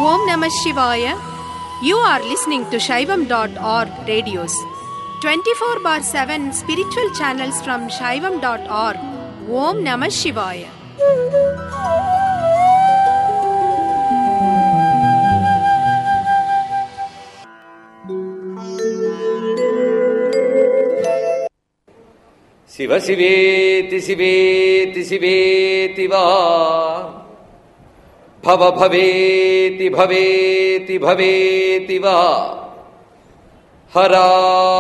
Om Namah Shivaya. You are listening to Shaivam.org radios. 24 bar 7 spiritual channels from Shaivam.org. Om Namah Shivaya. Shiva శివేతి శివేతి శివేతి వా భవ భవేతి భవేతి భవేతి వా హరా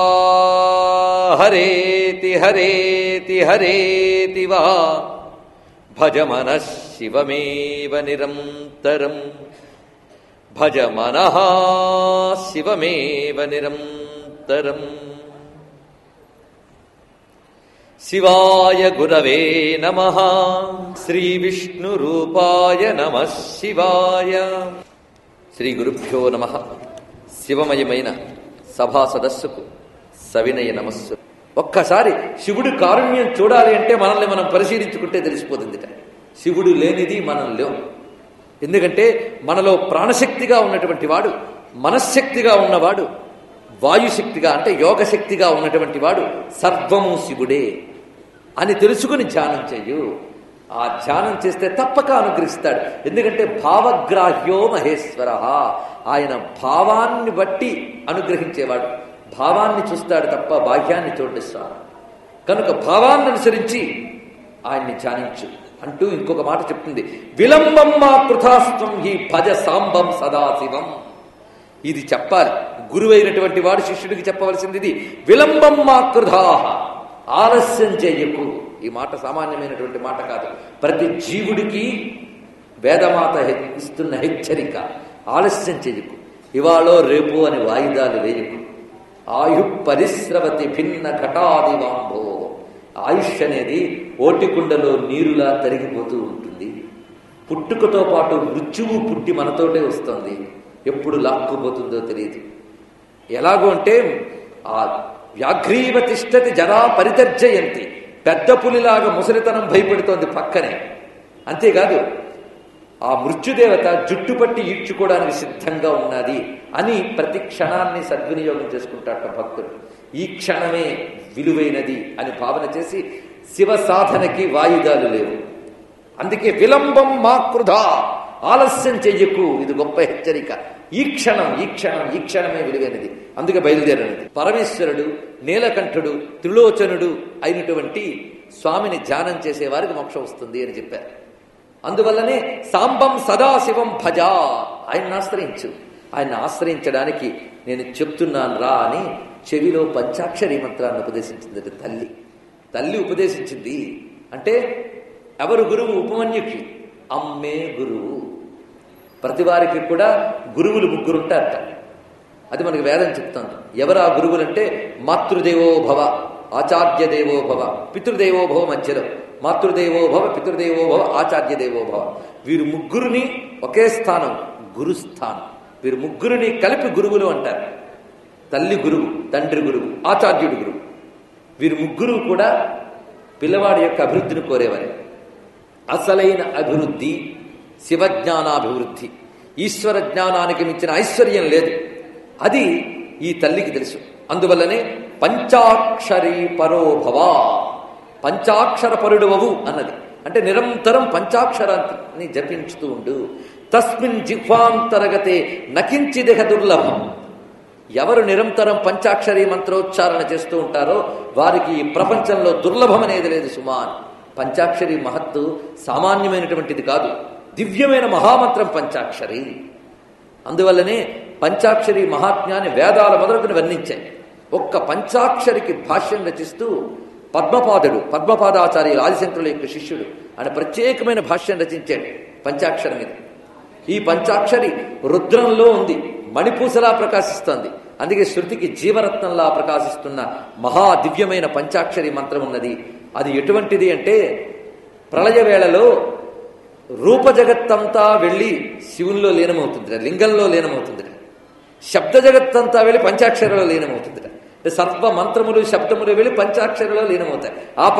హరేతి హరేతి హరేతి వా భజ మన శివమేవ నిరంతరం భజ మన శివమేవ నిరంతరం శివాయ గురవే నమ శ్రీవిష్ణురూపాయ నమ శివాయ శ్రీ గురుభ్యో నమ శివమయమైన సభా సదస్సుకు సవినయ నమస్సు ఒక్కసారి శివుడి కారుణ్యం చూడాలి అంటే మనల్ని మనం పరిశీలించుకుంటే తెలిసిపోతుందిట శివుడు లేనిది మనం లేవు ఎందుకంటే మనలో ప్రాణశక్తిగా ఉన్నటువంటి వాడు మనశ్శక్తిగా ఉన్నవాడు వాయుశక్తిగా అంటే యోగశక్తిగా ఉన్నటువంటి వాడు సర్వము శివుడే అని తెలుసుకుని ధ్యానం చెయ్యు ఆ ధ్యానం చేస్తే తప్పక అనుగ్రహిస్తాడు ఎందుకంటే భావగ్రాహ్యో మహేశ్వర ఆయన భావాన్ని బట్టి అనుగ్రహించేవాడు భావాన్ని చూస్తాడు తప్ప బాహ్యాన్ని చూడిస్తాడు కనుక భావాన్ని అనుసరించి ఆయన్ని ధ్యానించు అంటూ ఇంకొక మాట చెప్తుంది విలంబం మా కృతాస్త్వం ఈ భజ సాంబం సదాశివం ఇది చెప్పాలి గురువైనటువంటి వాడు శిష్యుడికి చెప్పవలసింది ఇది విలంబం మా కృధాహ ఆలస్యం చేయకు ఈ మాట సామాన్యమైనటువంటి మాట కాదు ప్రతి జీవుడికి వేదమాత హె- ఇస్తున్న హెచ్చరిక ఆలస్యం చేయకు ఇవాళో రేపు అని వాయిదాలు వేయకు ఆయు పరిశ్రవతి భిన్న ఘటాదివాంభో ఆయుష్ అనేది ఓటికుండలో నీరులా తరిగిపోతూ ఉంటుంది పుట్టుకతో పాటు మృత్యువు పుట్టి మనతోటే వస్తుంది ఎప్పుడు లాక్కుపోతుందో తెలియదు ఎలాగో అంటే ఆ వ్యాఘ్రీవ తిష్టతి జరా పరితర్జయంతి పెద్ద పులిలాగా ముసలితనం భయపెడుతోంది పక్కనే అంతేకాదు ఆ మృత్యుదేవత జుట్టు పట్టి ఈడ్చుకోవడానికి సిద్ధంగా ఉన్నది అని ప్రతి క్షణాన్ని సద్వినియోగం చేసుకుంటాట భక్తుడు ఈ క్షణమే విలువైనది అని భావన చేసి శివ సాధనకి వాయిదాలు లేవు అందుకే విలంబం మా కృధా ఆలస్యం చెయ్యకు ఇది గొప్ప హెచ్చరిక ఈ క్షణం ఈ క్షణం ఈ క్షణమే విలువైనది అందుకే బయలుదేరనిది పరమేశ్వరుడు నీలకంఠుడు త్రిలోచనుడు అయినటువంటి స్వామిని ధ్యానం చేసే వారికి మోక్షం వస్తుంది అని చెప్పారు అందువల్లనే సాంబం సదాశివం భజ ఆయన్ని ఆశ్రయించు ఆయన ఆశ్రయించడానికి నేను చెప్తున్నాను రా అని చెవిలో పంచాక్షరి మంత్రాన్ని ఉపదేశించింది తల్లి తల్లి ఉపదేశించింది అంటే ఎవరు గురువు ఉపమన్యుకి అమ్మే గురువు ప్రతి వారికి కూడా గురువులు ముగ్గురు ఉంటారట అది మనకి వేదం చెప్తుంది ఎవరు ఆ గురువులు అంటే మాతృదేవో భవ ఆచార్య దేవో భవ పితృదేవో భవ మధ్యలో మాతృదేవో భవ పితృదేవో భవ ఆచార్య దేవో భవ వీరు ముగ్గురిని ఒకే స్థానం గురుస్థానం వీరు ముగ్గురిని కలిపి గురువులు అంటారు తల్లి గురువు తండ్రి గురువు ఆచార్యుడు గురువు వీరు ముగ్గురు కూడా పిల్లవాడి యొక్క అభివృద్ధిని కోరేవారే అసలైన అభివృద్ధి శివజ్ఞానాభివృద్ధి ఈశ్వర జ్ఞానానికి మించిన ఐశ్వర్యం లేదు అది ఈ తల్లికి తెలుసు అందువల్లనే పంచాక్షరీ పరోభవ పంచాక్షర పరుడవవు అన్నది అంటే నిరంతరం పంచాక్షరాన్ని జపించుతూ ఉండు తస్మిన్ జిహ్వాంతరగతే నకించిదిహ దుర్లభం ఎవరు నిరంతరం పంచాక్షరి మంత్రోచ్చారణ చేస్తూ ఉంటారో వారికి ఈ ప్రపంచంలో దుర్లభం అనేది లేదు సుమాన్ పంచాక్షరి మహత్తు సామాన్యమైనటువంటిది కాదు దివ్యమైన మహామంత్రం పంచాక్షరి అందువల్లనే పంచాక్షరి మహాత్మ్యాన్ని వేదాల మొదలుకుని వర్ణించాయి ఒక్క పంచాక్షరికి భాష్యం రచిస్తూ పద్మపాదుడు పద్మపాదాచార్యులు ఆదిశంకరుల యొక్క శిష్యుడు ఆయన ప్రత్యేకమైన భాష్యం రచించాడు పంచాక్షరి మీద ఈ పంచాక్షరి రుద్రంలో ఉంది మణిపూసలా ప్రకాశిస్తోంది అందుకే శృతికి జీవరత్నంలా ప్రకాశిస్తున్న మహా దివ్యమైన పంచాక్షరి మంత్రం ఉన్నది అది ఎటువంటిది అంటే ప్రళయ వేళలో రూప జగత్తంతా వెళ్ళి శివునిలో లీనమవుతుంది లింగంలో లీనమవుతుంది శబ్ద జగత్తంతా వెళ్ళి పంచాక్షరిలో లీనమవుతుంది అంటే సర్వ మంత్రములు శబ్దములు వెళ్ళి పంచాక్షరిలో లీనమవుతాయి ఆ